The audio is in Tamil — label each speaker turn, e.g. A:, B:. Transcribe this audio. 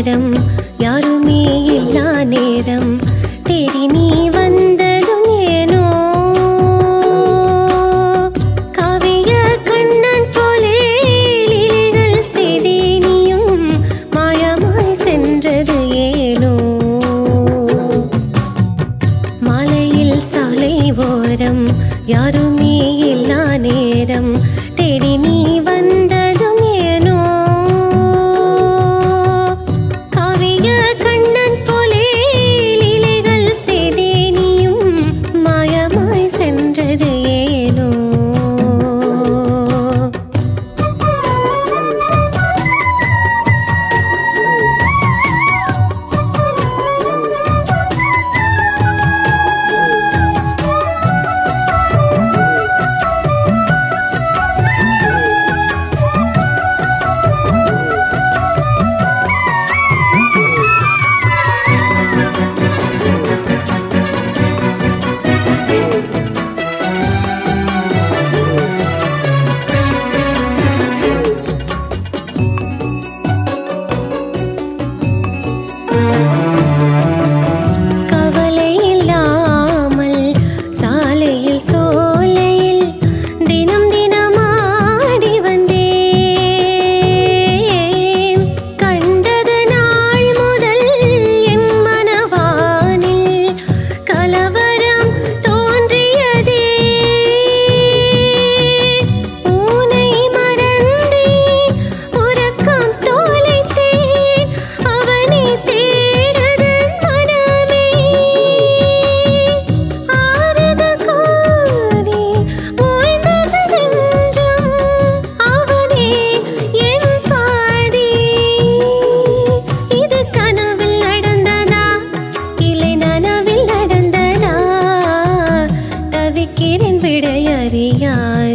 A: நேரம் யாருமே இல்லா நேரம் தேடி நீ வந்ததும் ஏனோ காவிய கண்ணன் போலே லீலைகள் செய்தே நீயும் மாயமாய் சென்றது ஏனோ மாலையில் சாலை ஓரம் யாருமே இல்லா நேரம் தேடி நீ வந்ததும் ஏனோ காவிய கண்ணன் போலே லீலைகள் செய்தே நீயும் மாயமாய் சென்றது ஏனோ கவலை இல்லாமல் சாலையில் சோலையில் தினம் தினம் ஆடி வந்தேன் கண்டது நாள் முதல் என் மனவானில் கலவரம் தோன்றியதே ஊனை மறந்தேன் உறக்கம் தோலைத்தேன் அவனை தேடுதன் மனமே ஆறுது கூறி ஓய்ந்தது நெஞ்சம் அவனே என் பாதி இது கனவில் நடந்ததா இல்லை நனவில் நடந்ததா தவிக்கிறேன் விடையறியாது